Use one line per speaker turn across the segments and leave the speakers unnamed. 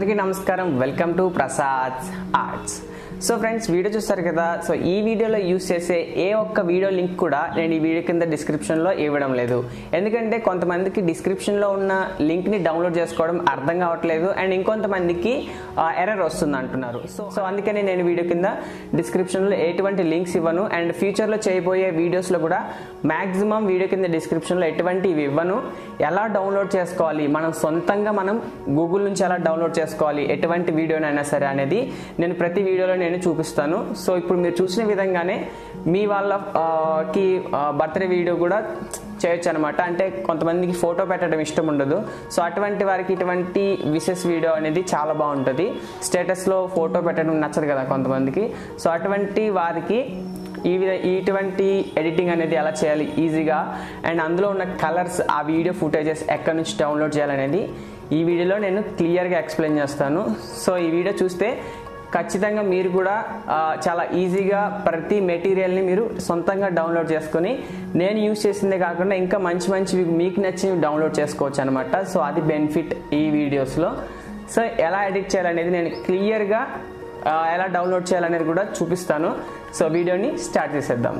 అందరికీ నమస్కారం welcome to Prasad arts so friends video చూస్తారు కదా సో ఈ వీడియోలో యూస్ చేసే ఏ ఒక్క వీడియో లింక్ కూడా నేను ఈ వీడియో కింద డిస్క్రిప్షన్లో ఇవ్వడం లేదు ఎందుకంటే కొంతమందికి డిస్క్రిప్షన్లో ఉన్న లింక్ని డౌన్లోడ్ చేసుకోవడం అర్థం కావట్లేదు అండ్ ఇంకొంతమందికి ఎర్రర్ వస్తుంది అంటున్నారు సో సో అందుకని నేను వీడియో కింద డిస్క్రిప్షన్లో ఎటువంటి లింక్స్ ఇవ్వను అండ్ ఫ్యూచర్లో చేయబోయే వీడియోస్లో కూడా మ్యాక్సిమం వీడియో కింద డిస్క్రిప్షన్లో ఎటువంటి ఇవి ఇవ్వను ఎలా డౌన్లోడ్ చేసుకోవాలి మనం సొంతంగా మనం గూగుల్ నుంచి ఎలా డౌన్లోడ్ చేసుకోవాలి ఎటువంటి వీడియోనైనా సరే అనేది నేను ప్రతి వీడియోలో నేను చూపిస్తాను సో ఇప్పుడు మీరు చూసిన విధంగానే మీ వాళ్ళ ఆ, కి బర్త్డే వీడియో కూడా చేయొచ్చు అనమాట అంటే కొంతమందికి ఫోటో పెట్టడం ఇష్టం ఉండదు సో అటువంటి వారికి ఇటువంటి విశేష వీడియో అనేది చాలా బాగుంటుంది స్టేటస్లో ఫోటో పెట్టడం నచ్చదు కదా కొంతమందికి సో అటువంటి వారికి ఈ విధ ఇటువంటి ఎడిటింగ్ అనేది ఎలా చేయాలి ఈజీగా అండ్ అందులో ఉన్న కలర్స్ ఆ వీడియో ఫుటేజెస్ ఎక్కడి నుంచి డౌన్లోడ్ చేయాలనేది ఈ వీడియోలో నేను క్లియర్గా ఎక్స్ప్లెయిన్ చేస్తాను సో ఈ వీడియో చూస్తే ఖచ్చితంగా మీరు కూడా ఆ, చాలా ఈజీగా ప్రతి మెటీరియల్ని మీరు సొంతంగా డౌన్లోడ్ చేసుకొని నేను యూజ్ చేసిందే కాకుండా ఇంకా మంచి మంచివి మీకు నచ్చినవి డౌన్లోడ్ చేసుకోవచ్చు అనమాట సో అది బెనిఫిట్ ఈ వీడియోస్లో సో ఎలా ఎడిట్ చేయాలనేది నేను క్లియర్గా ఆ, ఎలా డౌన్లోడ్ చేయాలనేది కూడా చూపిస్తాను సో వీడియోని స్టార్ట్ చేసేద్దాం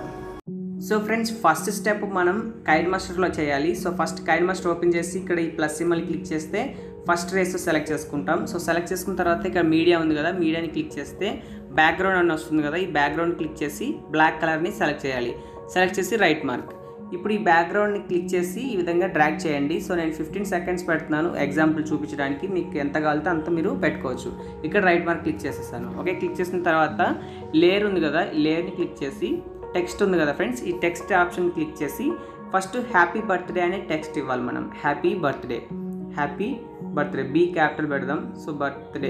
సో ఫ్రెండ్స్ ఫస్ట్ స్టెప్ మనం కైడ్ మాస్టర్లో చేయాలి so first KineMaster open చేసి ఇక్కడ ఈ ప్లస్ సింబల్ క్లిక్ చేస్తే ఫస్ట్ రేస్ సెలెక్ట్ చేసుకుంటాం సో సెలెక్ట్ చేసుకున్న తర్వాత ఇక్కడ మీడియా ఉంది కదా మీడియాని క్లిక్ చేస్తే బ్యాక్గ్రౌండ్ అని వస్తుంది కదా ఈ బ్యాక్గ్రౌండ్ క్లిక్ చేసి బ్లాక్ కలర్ని సెలెక్ట్ చేయాలి సెలెక్ట్ చేసి రైట్ మార్క్ ఇప్పుడు ఈ బ్యాక్గ్రౌండ్ని క్లిక్ చేసి ఈ విధంగా డ్రాగ్ చేయండి సో నేను ఫిఫ్టీన్ సెకండ్స్ పెడుతున్నాను ఎగ్జాంపుల్ చూపించడానికి మీకు ఎంత కావాలితే అంత మీరు పెట్టుకోవచ్చు ఇక్కడ రైట్ మార్క్ క్లిక్ చేసేసాను ఓకే క్లిక్ చేసిన తర్వాత లేయర్ ఉంది కదా లేయర్ని క్లిక్ చేసి టెక్స్ట్ ఉంది కదా ఫ్రెండ్స్ ఈ టెక్స్ట్ ఆప్షన్ క్లిక్ చేసి ఫస్ట్ హ్యాపీ బర్త్డే అనే టెక్స్ట్ ఇవ్వాలి మనం happy birthday happy birthday B capital పెడదాం సో బర్త్డే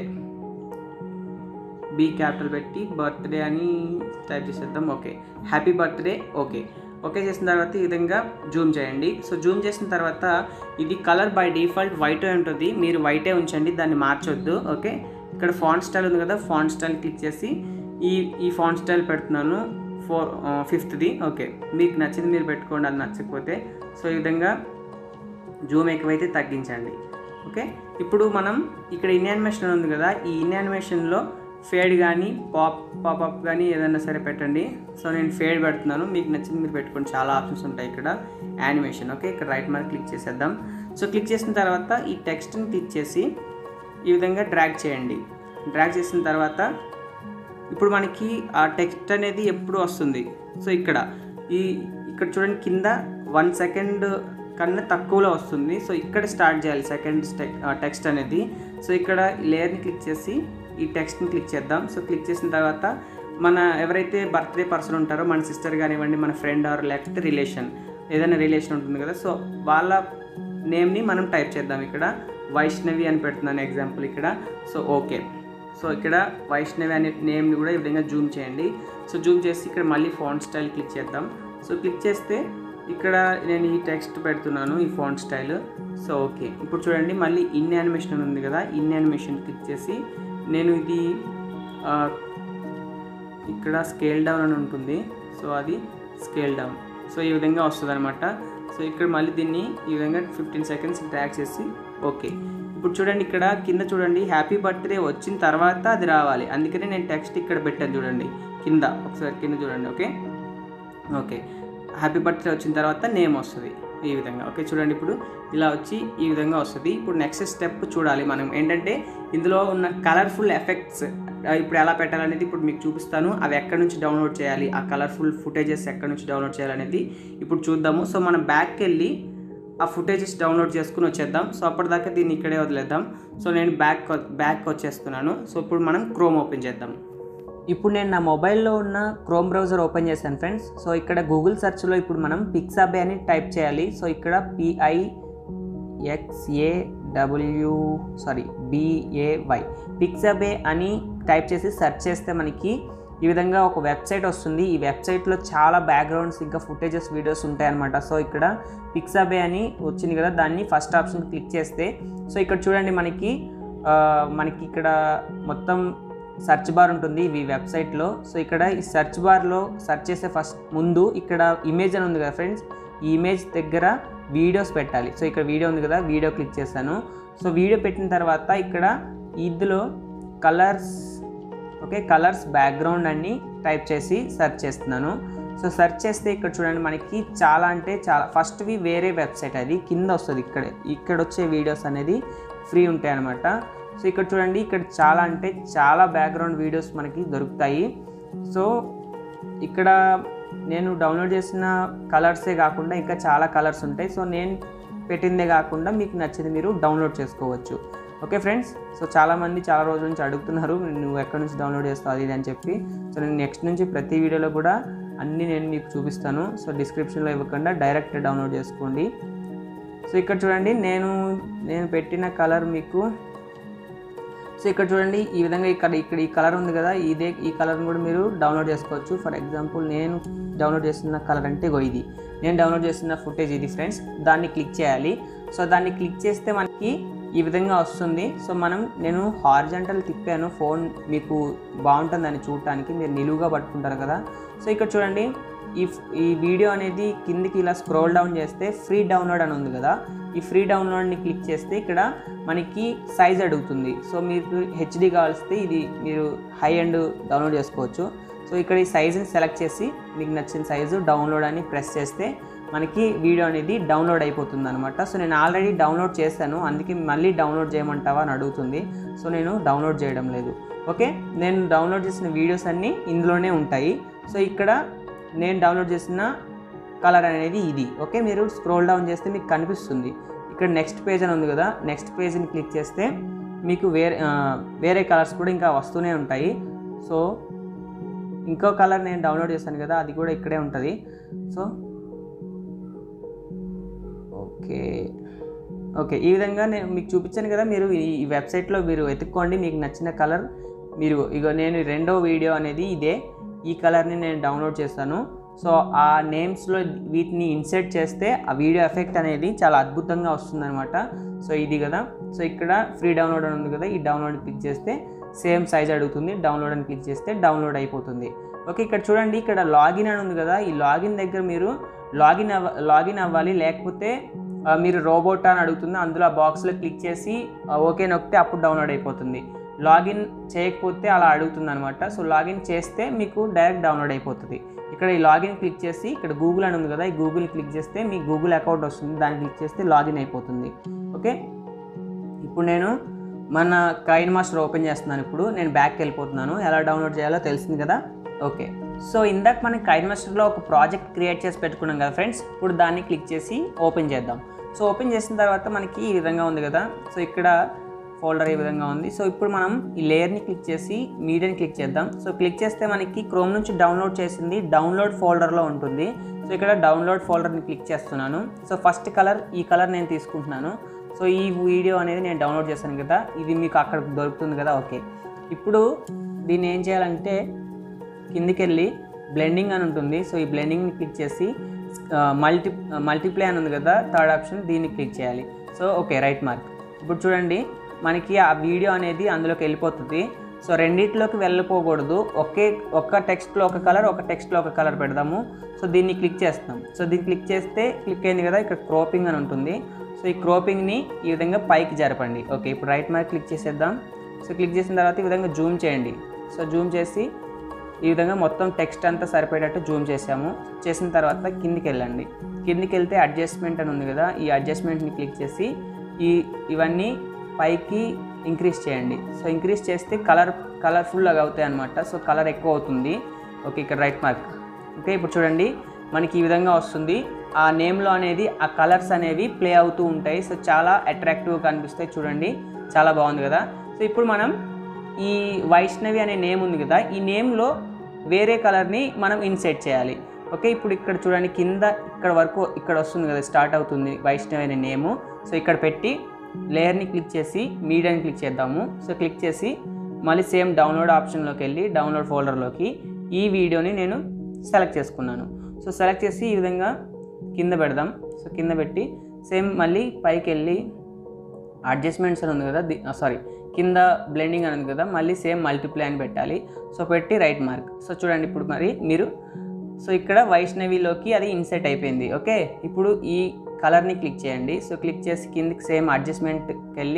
బీ క్యాపిటల్ పెట్టి బర్త్డే అని టైప్ చేసేద్దాం okay happy birthday okay okay చేసిన తర్వాత ఈ విధంగా జూమ్ చేయండి సో జూమ్ చేసిన తర్వాత ఇది కలర్ బై డిఫాల్ట్ వైట్ ఉంటుంది మీరు వైటే ఉంచండి దాన్ని మార్చొద్దు ఓకే ఇక్కడ ఫాంట్ స్టైల్ ఉంది కదా ఫాంట్ స్టైల్ క్లిక్ చేసి ఈ ఈ ఫాంట్ స్టైల్ పెడుతున్నాను ఫోర్ ఫిఫ్త్ది ఓకే మీకు నచ్చింది మీరు పెట్టుకోండి అది నచ్చకపోతే సో ఈ విధంగా జూమ్ ఎక్కువైతే తగ్గించండి ఓకే ఇప్పుడు మనం ఇక్కడ ఇన్ యానిమేషన్ ఉంది కదా ఈ ఇన్ యానిమేషన్లో ఫేడ్ కానీ పాప్ పాపప్ కానీ ఏదైనా సరే పెట్టండి సో నేను ఫేడ్ పెడుతున్నాను మీకు నచ్చింది మీరు పెట్టుకోండి చాలా ఆప్షన్స్ ఉంటాయి ఇక్కడ యానిమేషన్ ఓకే ఇక్కడ రైట్ మార్క్ క్లిక్ చేసేద్దాం సో క్లిక్ చేసిన తర్వాత ఈ టెక్స్ట్ని క్లిక్ చేసి ఈ విధంగా డ్రాగ్ చేయండి డ్రాగ్ చేసిన తర్వాత ఇప్పుడు మనకి ఆ టెక్స్ట్ అనేది ఎప్పుడు వస్తుంది సో ఇక్కడ ఈ ఇక్కడ చూడండి కింద వన్ సెకండ్ కన్నా తక్కువలో వస్తుంది సో ఇక్కడ స్టార్ట్ చేయాలి సెకండ్ టెక్స్ట్ అనేది సో ఇక్కడ లేయర్ని క్లిక్ చేసి ఈ టెక్స్ట్ని క్లిక్ చేద్దాం సో క్లిక్ చేసిన తర్వాత మన ఎవరైతే బర్త్డే పర్సన్ ఉంటారో మన సిస్టర్ కానివ్వండి మన ఫ్రెండ్ ఆర్ లేకపోతే రిలేషన్ ఏదైనా రిలేషన్ ఉంటుంది కదా సో వాళ్ళ నేమ్ని మనం టైప్ చేద్దాం ఇక్కడ వైష్ణవి అని పెడుతున్నాను ఎగ్జాంపుల్ ఇక్కడ సో ఓకే సో ఇక్కడ వైష్ణవి అనే నేమ్ని కూడా ఈ విధంగా జూమ్ చేయండి సో జూమ్ చేసి ఇక్కడ మళ్ళీ ఫాంట్ స్టైల్ క్లిక్ చేద్దాం సో క్లిక్ చేస్తే ఇక్కడ నేను ఈ టెక్స్ట్ పెడుతున్నాను ఈ ఫాంట్ స్టైల్ సో ఓకే ఇప్పుడు చూడండి మళ్ళీ ఇన్ యానిమేషన్ ఉంది కదా ఇన్ యానిమేషన్ క్లిక్ చేసి నేను ఇది ఆ, ఇక్కడ స్కేల్ డౌన్ అని ఉంటుంది సో అది స్కేల్ డౌన్ సో ఈ విధంగా వస్తుంది అనమాట సో ఇక్కడ మళ్ళీ దీన్ని ఈ విధంగా ఫిఫ్టీన్ సెకండ్స్ డ్రాగ్ చేసి ఓకే ఇప్పుడు చూడండి ఇక్కడ కింద చూడండి హ్యాపీ బర్త్డే వచ్చిన తర్వాత అది రావాలి అందుకనే నేను టెక్స్ట్ ఇక్కడ పెట్టాను చూడండి కింద ఒకసారి కింద చూడండి ఓకే ఓకే హ్యాపీ బర్త్డే వచ్చిన తర్వాత నేమ్ వస్తుంది ఈ విధంగా ఓకే చూడండి ఇప్పుడు ఇలా వచ్చి ఈ విధంగా వస్తుంది ఇప్పుడు నెక్స్ట్ స్టెప్ చూడాలి మనం ఏంటంటే ఇందులో ఉన్న కలర్ఫుల్ ఎఫెక్ట్స్ ఇప్పుడు ఎలా పెట్టాలనేది ఇప్పుడు మీకు చూపిస్తాను అవి ఎక్కడి నుంచి డౌన్లోడ్ చేయాలి ఆ కలర్ఫుల్ ఫుటేజెస్ ఎక్కడి నుంచి డౌన్లోడ్ చేయాలనేది ఇప్పుడు చూద్దాము సో మనం బ్యాక్కి వెళ్ళి ఆ ఫుటేజెస్ డౌన్లోడ్ చేసుకుని వచ్చేద్దాం సో అప్పటిదాకా దీన్ని ఇక్కడే వదిలేద్దాం సో నేను బ్యాక్ బ్యాక్ వచ్చేస్తున్నాను సో ఇప్పుడు మనం క్రోమ్ ఓపెన్ చేద్దాం ఇప్పుడు నేను నా మొబైల్లో ఉన్న క్రోమ్ బ్రౌజర్ ఓపెన్ చేశాను ఫ్రెండ్స్ సో ఇక్కడ గూగుల్ సెర్చ్లో ఇప్పుడు మనం పిక్సాబే అని టైప్ చేయాలి సో ఇక్కడ P I X A W sorry B A Y Pixabay అని టైప్ చేసి సెర్చ్ చేస్తే మనకి ఈ విధంగా ఒక వెబ్సైట్ వస్తుంది ఈ వెబ్సైట్లో చాలా బ్యాక్గ్రౌండ్స్ ఇంకా ఫుటేజెస్ వీడియోస్ ఉంటాయన్నమాట సో ఇక్కడ పిక్సాబే అని వచ్చింది కదా దాన్ని ఫస్ట్ ఆప్షన్ క్లిక్ చేస్తే సో ఇక్కడ చూడండి మనకి ఆ, మనకి ఇక్కడ మొత్తం సెర్చ్ బార్ ఉంటుంది ఈ వెబ్సైట్లో సో ఇక్కడ ఈ సెర్చ్ బార్లో సెర్చ్ చేసే ఫస్ట్ ముందు ఇక్కడ ఇమేజ్ అని ఉంది కదా ఫ్రెండ్స్ ఈ ఇమేజ్ దగ్గర వీడియోస్ పెట్టాలి సో ఇక్కడ వీడియో ఉంది కదా వీడియో క్లిక్ చేశాను సో వీడియో పెట్టిన తర్వాత ఇక్కడ ఇందులో కలర్స్ ఓకే కలర్స్ బ్యాక్గ్రౌండ్ అన్ని టైప్ చేసి సెర్చ్ చేస్తున్నాను సో సెర్చ్ చేస్తే ఇక్కడ చూడండి మనకి చాలా అంటే చాలా ఫస్ట్వి వేరే వెబ్సైట్ అది కింద వస్తుంది ఇక్కడ ఇక్కడ వచ్చే వీడియోస్ అనేది ఫ్రీ ఉంటాయి అనమాట సో ఇక్కడ చూడండి ఇక్కడ చాలా అంటే చాలా బ్యాక్గ్రౌండ్ వీడియోస్ మనకి దొరుకుతాయి సో ఇక్కడ నేను డౌన్లోడ్ చేసిన కలర్సే కాకుండా ఇంకా చాలా కలర్స్ ఉంటాయి సో నేను పెట్టిందే కాకుండా మీకు నచ్చింది మీరు డౌన్లోడ్ చేసుకోవచ్చు ఓకే ఫ్రెండ్స్ సో చాలామంది చాలా రోజుల నుంచి అడుగుతున్నారు నువ్వు ఎక్కడి నుంచి డౌన్లోడ్ చేస్తావు అది ఇది అని చెప్పి సో నేను నెక్స్ట్ నుంచి ప్రతి వీడియోలో కూడా అన్నీ నేను మీకు చూపిస్తాను సో డిస్క్రిప్షన్లో ఇవ్వకుండా డైరెక్ట్ డౌన్లోడ్ చేసుకోండి సో ఇక్కడ చూడండి నేను నేను పెట్టిన కలర్ మీకు సో ఇక్కడ చూడండి ఈ విధంగా ఇక్కడ ఇక్కడ ఈ కలర్ ఉంది కదా ఇదే ఈ కలర్ని కూడా మీరు డౌన్లోడ్ చేసుకోవచ్చు ఫర్ ఎగ్జాంపుల్ నేను డౌన్లోడ్ చేస్తున్న కలర్ అంటే ఇగో ఇది నేను డౌన్లోడ్ చేస్తున్న ఫుటేజ్ ఇది ఫ్రెండ్స్ దాన్ని క్లిక్ చేయాలి సో దాన్ని క్లిక్ చేస్తే మనకి ఈ విధంగా వస్తుంది సో మనం నేను హార్జెంటల్ తిప్పాను ఫోన్ మీకు బాగుంటుందని చూడటానికి మీరు నిలువుగా పట్టుకుంటారు కదా సో ఇక్కడ చూడండి ఈ ఈ వీడియో అనేది కిందికి ఇలా స్క్రోల్ డౌన్ చేస్తే ఫ్రీ డౌన్లోడ్ అని ఉంది కదా ఈ ఫ్రీ డౌన్లోడ్ని క్లిక్ చేస్తే ఇక్కడ మనకి సైజ్ అడుగుతుంది సో మీకు హెచ్డి కావాల్స్తే ఇది మీరు హై అండ్ డౌన్లోడ్ చేసుకోవచ్చు సో ఇక్కడ ఈ సైజుని సెలెక్ట్ చేసి మీకు నచ్చిన సైజు డౌన్లోడ్ అని ప్రెస్ చేస్తే మనకి వీడియో అనేది డౌన్లోడ్ అయిపోతుంది అనమాట సో నేను ఆల్రెడీ డౌన్లోడ్ చేశాను అందుకే మళ్ళీ డౌన్లోడ్ చేయమంటావా అని అడుగుతుంది సో నేను డౌన్లోడ్ చేయడం లేదు ఓకే నేను డౌన్లోడ్ చేసిన వీడియోస్ అన్నీ ఇందులోనే ఉంటాయి సో ఇక్కడ నేను డౌన్లోడ్ చేసిన కలర్ అనేది ఇది ఓకే మీరు స్క్రోల్ డౌన్ చేస్తే మీకు కనిపిస్తుంది ఇక్కడ నెక్స్ట్ పేజ్ అని ఉంది కదా నెక్స్ట్ పేజ్ని క్లిక్ చేస్తే మీకు వేరే ఆ, వేరే కలర్స్ కూడా ఇంకా వస్తూనే ఉంటాయి సో ఇంకో కలర్ నేను డౌన్లోడ్ చేశాను కదా అది కూడా ఇక్కడే ఉంటుంది సో ఓకే ఓకే ఈ విధంగా నేను మీకు చూపించాను కదా మీరు ఈ ఈ వెబ్సైట్లో మీరు వెతుక్కోండి మీకు నచ్చిన కలర్ మీరు ఇగో నేను రెండో వీడియో అనేది ఇదే ఈ కలర్ని నేను డౌన్లోడ్ చేస్తాను సో ఆ నేమ్స్లో వీటిని ఇన్సర్ట్ చేస్తే ఆ వీడియో ఎఫెక్ట్ అనేది చాలా అద్భుతంగా వస్తుందన్నమాట సో ఇది కదా సో ఇక్కడ ఫ్రీ డౌన్లోడ్ అని ఉంది కదా ఈ డౌన్లోడ్ క్లిక్ చేస్తే సేమ్ సైజ్ అడుగుతుంది డౌన్లోడ్ అని క్లిక్ చేస్తే డౌన్లోడ్ అయిపోతుంది ఓకే ఇక్కడ చూడండి ఇక్కడ లాగిన్ అని ఉంది కదా ఈ లాగిన్ దగ్గర మీరు లాగిన్ అవ్వ లాగిన్ అవ్వాలి లేకపోతే ఆ, మీరు రోబోట్ అని అడుగుతుంది అందులో ఆ బాక్స్లో క్లిక్ చేసి ఆ, ఓకే నొక్కితే అప్పుడు డౌన్లోడ్ అయిపోతుంది లాగిన్ చేయకపోతే అలా అడుగుతుంది అనమాట సో లాగిన్ చేస్తే మీకు డైరెక్ట్ డౌన్లోడ్ అయిపోతుంది ఇక్కడ ఈ లాగిన్ క్లిక్ చేసి ఇక్కడ గూగుల్ అని ఉంది కదా ఈ గూగుల్ క్లిక్ చేస్తే మీ గూగుల్ అకౌంట్ వస్తుంది దాన్ని క్లిక్ చేస్తే లాగిన్ అయిపోతుంది ఓకే ఇప్పుడు నేను మన కైన్ మాస్టర్ ఓపెన్ చేస్తున్నాను ఇప్పుడు నేను బ్యాక్కి వెళ్ళిపోతున్నాను ఎలా డౌన్లోడ్ చేయాలో తెలిసింది కదా ఓకే సో ఇందాక మనం కైన్ మాస్టర్లో ఒక ప్రాజెక్ట్ క్రియేట్ చేసి పెట్టుకున్నాం కదా ఫ్రెండ్స్ ఇప్పుడు దాన్ని క్లిక్ చేసి ఓపెన్ చేద్దాం సో ఓపెన్ చేసిన తర్వాత మనకి ఈ విధంగా ఉంది కదా సో ఇక్కడ ఫోల్డర్ ఈ విధంగా ఉంది సో ఇప్పుడు మనం ఈ లేయర్ని క్లిక్ చేసి మీడియాని క్లిక్ చేద్దాం సో క్లిక్ చేస్తే మనకి క్రోమ్ నుంచి డౌన్లోడ్ చేసింది డౌన్లోడ్ ఫోల్డర్లో ఉంటుంది సో ఇక్కడ డౌన్లోడ్ ఫోల్డర్ని క్లిక్ చేస్తున్నాను సో ఫస్ట్ కలర్ ఈ కలర్ నేను తీసుకుంటున్నాను సో ఈ వీడియో అనేది నేను డౌన్లోడ్ చేశాను కదా ఇది మీకు అక్కడ దొరుకుతుంది కదా ఓకే ఇప్పుడు దీన్ని ఏం చేయాలంటే కిందికి వెళ్ళి బ్లెండింగ్ అని ఉంటుంది సో ఈ బ్లెండింగ్ని క్లిక్ చేసి మల్టీ మల్టీప్లే అని ఉంది కదా థర్డ్ ఆప్షన్ దీన్ని క్లిక్ చేయాలి సో ఓకే రైట్ మార్క్ ఇప్పుడు చూడండి మనకి ఆ వీడియో అనేది అందులోకి వెళ్ళిపోతుంది సో రెండిట్లోకి వెళ్ళిపోకూడదు ఒకే ఒక్క టెక్స్ట్లో ఒక కలర్ ఒక టెక్స్ట్లో ఒక కలర్ పెడదాము సో దీన్ని క్లిక్ చేస్తాం సో దీన్ని క్లిక్ చేస్తే క్లిక్ అయింది కదా ఇక్కడ క్రోపింగ్ అని ఉంటుంది సో ఈ క్రోపింగ్ని ఈ విధంగా పైకి జరపండి ఓకే ఇప్పుడు రైట్ మార్క్ క్లిక్ చేసేద్దాం సో క్లిక్ చేసిన తర్వాత ఈ విధంగా జూమ్ చేయండి సో జూమ్ చేసి ఈ విధంగా మొత్తం టెక్స్ట్ అంతా సరిపోయేటట్టు జూమ్ చేసాము చేసిన తర్వాత కిందికి వెళ్ళండి కిందికి వెళ్తే అడ్జస్ట్మెంట్ అని ఉంది కదా ఈ అడ్జస్ట్మెంట్ని క్లిక్ చేసి ఈ ఇవన్నీ పైకి ఇంక్రీజ్ చేయండి సో ఇంక్రీజ్ చేస్తే కలర్ కలర్ఫుల్గా అవుతాయి అనమాట సో కలర్ ఎక్కువ అవుతుంది ఓకే ఇక్కడ రైట్ మార్క్ ఓకే ఇప్పుడు చూడండి మనకి ఈ విధంగా వస్తుంది ఆ నేమ్లో అనేది ఆ కలర్స్ అనేవి ప్లే అవుతూ ఉంటాయి సో చాలా అట్రాక్టివ్గా కనిపిస్తాయి చూడండి చాలా బాగుంది కదా సో ఇప్పుడు మనం ఈ వైష్ణవి అనే నేమ్ ఉంది కదా ఈ నేమ్లో వేరే కలర్ని మనం ఇన్సెట్ చేయాలి ఓకే ఇప్పుడు ఇక్కడ చూడండి కింద ఇక్కడ వరకు ఇక్కడ వస్తుంది కదా స్టార్ట్ అవుతుంది వైష్ణవి అనే నేము సో ఇక్కడ పెట్టి లేయర్ని క్లిక్ చేసి మీడియాని క్లిక్ చేద్దాము సో క్లిక్ చేసి మళ్ళీ సేమ్ డౌన్లోడ్ ఆప్షన్లోకి వెళ్ళి డౌన్లోడ్ ఫోల్డర్లోకి ఈ వీడియోని నేను సెలెక్ట్ చేసుకున్నాను సో సెలెక్ట్ చేసి ఈ విధంగా కింద పెడదాం సో కింద పెట్టి సేమ్ మళ్ళీ పైకి వెళ్ళి అడ్జస్ట్మెంట్స్ అని ఉంది కదా సారీ కింద బ్లెండింగ్ అని ఉంది కదా మళ్ళీ సేమ్ మల్టిప్లై అని పెట్టాలి సో పెట్టి రైట్ మార్క్ సో చూడండి ఇప్పుడు మరి మీరు సో ఇక్కడ వైష్ణవిలోకి అది ఇన్సెట్ అయిపోయింది ఓకే ఇప్పుడు ఈ కలర్ని క్లిక్ చేయండి సో క్లిక్ చేసి కిందికి సేమ్ అడ్జస్ట్మెంట్కి వెళ్ళి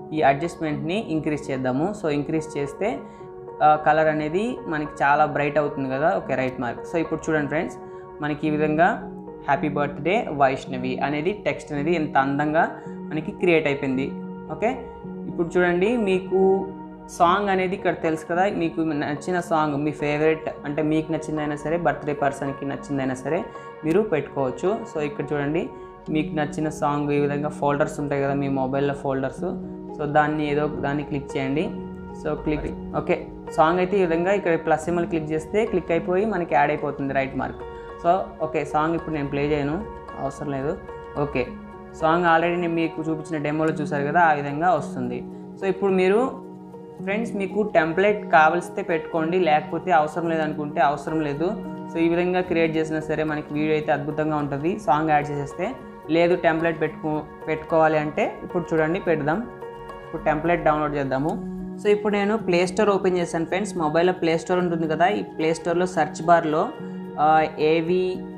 ఈ అడ్జస్ట్మెంట్ని ఇంక్రీజ్ చేద్దాము సో ఇంక్రీజ్ చేస్తే కలర్ అనేది మనకి చాలా బ్రైట్ అవుతుంది కదా ఓకే రైట్ మార్క్ సో ఇప్పుడు చూడండి ఫ్రెండ్స్ మనకి ఈ విధంగా హ్యాపీ బర్త్డే వైష్ణవి అనేది టెక్స్ట్ అనేది ఎంత అందంగా మనకి క్రియేట్ అయిపోయింది ఓకే ఇప్పుడు చూడండి మీకు సాంగ్ అనేది ఇక్కడ తెలుసు కదా మీకు నచ్చిన సాంగ్ మీ ఫేవరెట్ అంటే మీకు నచ్చిందైనా సరే బర్త్డే పర్సన్కి నచ్చిందైనా సరే మీరు పెట్టుకోవచ్చు సో ఇక్కడ చూడండి మీకు నచ్చిన సాంగ్ ఈ విధంగా ఫోల్డర్స్ ఉంటాయి కదా మీ మొబైల్లో ఫోల్డర్స్ సో దాన్ని ఏదో దాన్ని క్లిక్ చేయండి సో క్లిక్ ఓకే సాంగ్ అయితే ఈ విధంగా ఇక్కడ ప్లస్ సింబల్ క్లిక్ చేస్తే క్లిక్ అయిపోయి మనకి యాడ్ అయిపోతుంది right mark so okay song ఇప్పుడు నేను ప్లే చేయను అవసరం లేదు ఓకే సాంగ్ ఆల్రెడీ నేను మీకు చూపించిన డెమోలో చూసారు కదా ఆ విధంగా వస్తుంది సో ఇప్పుడు మీరు ఫ్రెండ్స్ మీకు టెంప్లెట్ కావలిస్తే పెట్టుకోండి లేకపోతే అవసరం లేదనుకుంటే అవసరం లేదు సో ఈ విధంగా క్రియేట్ చేసినా సరే మనకి వీడియో అయితే అద్భుతంగా ఉంటుంది సాంగ్ యాడ్ చేసేస్తే లేదు టెంప్లెట్ పెట్టుకో పెట్టుకోవాలి అంటే ఇప్పుడు చూడండి పెడదాం ఇప్పుడు టెంప్లెట్ డౌన్లోడ్ చేద్దాము సో ఇప్పుడు నేను ప్లే స్టోర్ ఓపెన్ చేశాను ఫ్రెండ్స్ మొబైల్లో ప్లే స్టోర్ ఉంటుంది కదా ఈ ప్లే స్టోర్లో సెర్చ్ బార్లో ఏవి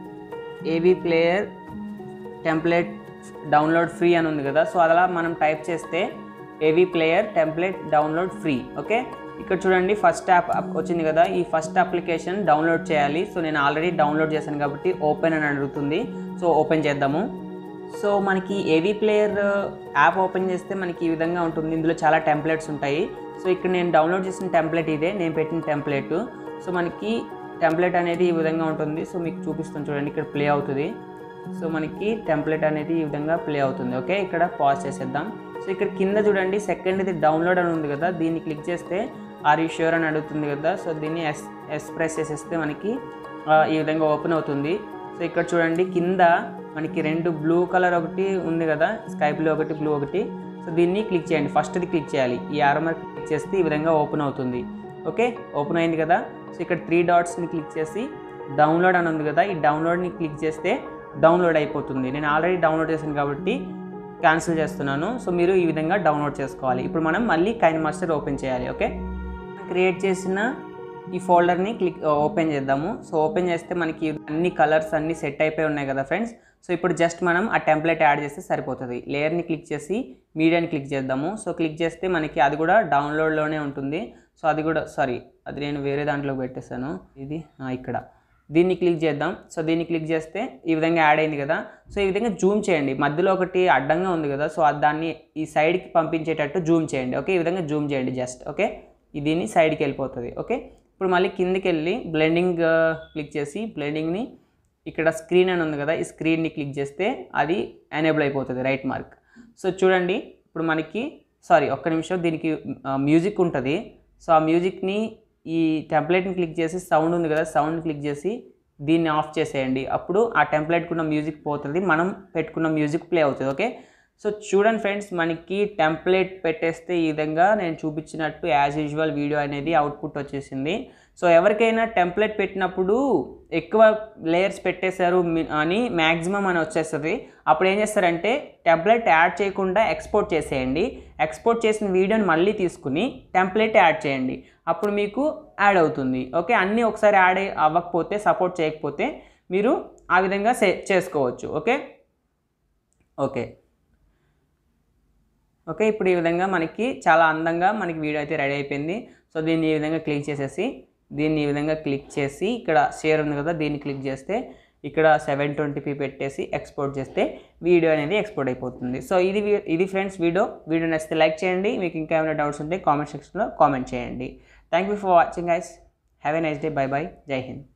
ఏవి ప్లేయర్ టెంప్లెట్ డౌన్లోడ్ ఫ్రీ అని ఉంది కదా సో అలా మనం టైప్ చేస్తే ఏవి player template download free okay ఇక్కడ చూడండి ఫస్ట్ యాప్ వచ్చింది కదా ఈ ఫస్ట్ అప్లికేషన్ డౌన్లోడ్ చేయాలి సో నేను ఆల్రెడీ డౌన్లోడ్ చేశాను కాబట్టి ఓపెన్ అని అడుగుతుంది సో ఓపెన్ చేద్దాము సో మనకి ఏవి ప్లేయర్ యాప్ ఓపెన్ చేస్తే మనకి ఈ విధంగా ఉంటుంది ఇందులో చాలా టెంప్లెట్స్ ఉంటాయి సో ఇక్కడ నేను డౌన్లోడ్ చేసిన టెంప్లెట్ ఇదే నేను పెట్టిన టెంప్లెట్ సో మనకి టెంప్లెట్ అనేది ఈ విధంగా ఉంటుంది సో మీకు చూపిస్తాను చూడండి ఇక్కడ ప్లే అవుతుంది సో మనకి టెంప్లెట్ అనేది ఈ విధంగా ప్లే అవుతుంది ఓకే ఇక్కడ పాజ్ చేసేద్దాం సో ఇక్కడ కింద చూడండి సెకండ్ ఇది డౌన్లోడ్ అని ఉంది కదా దీన్ని క్లిక్ చేస్తే ఆర్ యూ ష్యూర్ అని అడుగుతుంది కదా సో దీన్ని ఎస్ ఎస్ ప్రెస్ చేసేస్తే మనకి ఆ, ఈ విధంగా ఓపెన్ అవుతుంది సో ఇక్కడ చూడండి కింద మనకి రెండు బ్లూ కలర్ ఒకటి ఉంది కదా స్కై బ్లూ ఒకటి బ్లూ ఒకటి సో దీన్ని క్లిక్ చేయండి ఫస్ట్ది క్లిక్ చేయాలి ఈ ఆరో మార్క్ క్లిక్ చేస్తే ఈ విధంగా ఓపెన్ అవుతుంది ఓకే ఓపెన్ అయింది కదా సో ఇక్కడ త్రీ డాట్స్ని క్లిక్ చేసి డౌన్లోడ్ అని ఉంది కదా ఈ డౌన్లోడ్ని క్లిక్ చేస్తే డౌన్లోడ్ అయిపోతుంది నేను ఆల్రెడీ డౌన్లోడ్ చేశాను కాబట్టి క్యాన్సిల్ చేస్తున్నాను సో మీరు ఈ విధంగా డౌన్లోడ్ చేసుకోవాలి ఇప్పుడు మనం మళ్ళీ కైన్ మాస్టర్ ఓపెన్ చేయాలి ఓకే క్రియేట్ చేసిన ఈ ఫోల్డర్ని క్లిక్ ఓపెన్ చేద్దాము సో ఓపెన్ చేస్తే మనకి అన్ని కలర్స్ అన్ని సెట్ అయిపోయి ఉన్నాయి కదా ఫ్రెండ్స్ సో ఇప్పుడు జస్ట్ మనం ఆ టెంప్లెట్ యాడ్ చేస్తే సరిపోతుంది లేయర్ని క్లిక్ చేసి మీడియాని క్లిక్ చేద్దాము సో క్లిక్ చేస్తే మనకి అది కూడా డౌన్లోడ్లోనే ఉంటుంది సో అది కూడా సారీ అది నేను వేరే దాంట్లో పెట్టేశాను ఇది ఆ, ఇక్కడ దీన్ని క్లిక్ చేద్దాం సో దీన్ని క్లిక్ చేస్తే ఈ విధంగా యాడ్ అయింది కదా సో ఈ విధంగా జూమ్ చేయండి మధ్యలో ఒకటి అడ్డంగా ఉంది కదా సో అది దాన్ని ఈ సైడ్కి పంపించేటట్టు జూమ్ చేయండి ఓకే ఈ విధంగా జూమ్ చేయండి జస్ట్ ఓకే ఇది దీన్ని సైడ్కి వెళ్ళిపోతుంది ఓకే ఇప్పుడు మళ్ళీ కిందికి వెళ్ళి బ్లెండింగ్ క్లిక్ చేసి బ్లెండింగ్ని ఇక్కడ స్క్రీన్ అని ఉంది కదా ఈ స్క్రీన్ని క్లిక్ చేస్తే అది ఎనేబుల్ అయిపోతుంది రైట్ మార్క్ సో చూడండి ఇప్పుడు మనకి సారీ ఒక్క నిమిషం దీనికి మ్యూజిక్ ఉంటుంది సో ఆ మ్యూజిక్ని ఈ టెంప్లెట్ని క్లిక్ చేసి సౌండ్ ఉంది కదా సౌండ్ క్లిక్ చేసి దీన్ని ఆఫ్ చేసేయండి అప్పుడు ఆ టెంప్లెట్కి ఉన్న మ్యూజిక్ పోతుంది మనం పెట్టుకున్న మ్యూజిక్ ప్లే అవుతుంది ఓకే సో చూడండి ఫ్రెండ్స్ మనకి టెంప్లెట్ పెట్టేస్తే ఈ విధంగా నేను చూపించినట్టు యాజ్ యూజువల్ వీడియో అనేది అవుట్పుట్ వచ్చేసింది సో ఎవరికైనా టెంప్లెట్ పెట్టినప్పుడు ఎక్కువ లేయర్స్ పెట్టేశారు మీ- అని మ్యాక్సిమం అని వచ్చేస్తుంది అప్పుడు ఏం చేస్తారంటే టెంప్లెట్ యాడ్ చేయకుండా ఎక్స్పోర్ట్ చేసేయండి ఎక్స్పోర్ట్ చేసిన వీడియోని మళ్ళీ తీసుకుని టెంప్లెట్ యాడ్ చేయండి అప్పుడు మీకు యాడ్ అవుతుంది ఓకే అన్నీ ఒకసారి యాడ్ అయ్యి- అవ్వకపోతే సపోర్ట్ చేయకపోతే మీరు ఆ విధంగా సే చేసుకోవచ్చు ఓకే ఓకే ఓకే ఇప్పుడు ఈ విధంగా మనకి చాలా అందంగా మనకి వీడియో అయితే రెడీ అయిపోయింది సో దీన్ని ఈ విధంగా క్లిక్ చేసేసి దీన్ని ఈ విధంగా క్లిక్ చేసి ఇక్కడ షేర్ ఉంది కదా దీన్ని క్లిక్ చేస్తే ఇక్కడ సెవెన్ ట్వంటీపీ పెట్టేసి ఎక్స్పోర్ట్ చేస్తే వీడియో అనేది ఎక్స్పోర్ట్ అయిపోతుంది సో ఇది వీ- ఇది ఫ్రెండ్స్ వీడియో వీడియో నచ్చితే లైక్ చేయండి మీకు ఇంకా ఏమైనా డౌట్స్ ఉంటే కామెంట్ సెక్షన్లో కామెంట్ చేయండి thank you for watching guys have a nice day bye bye జై హింద్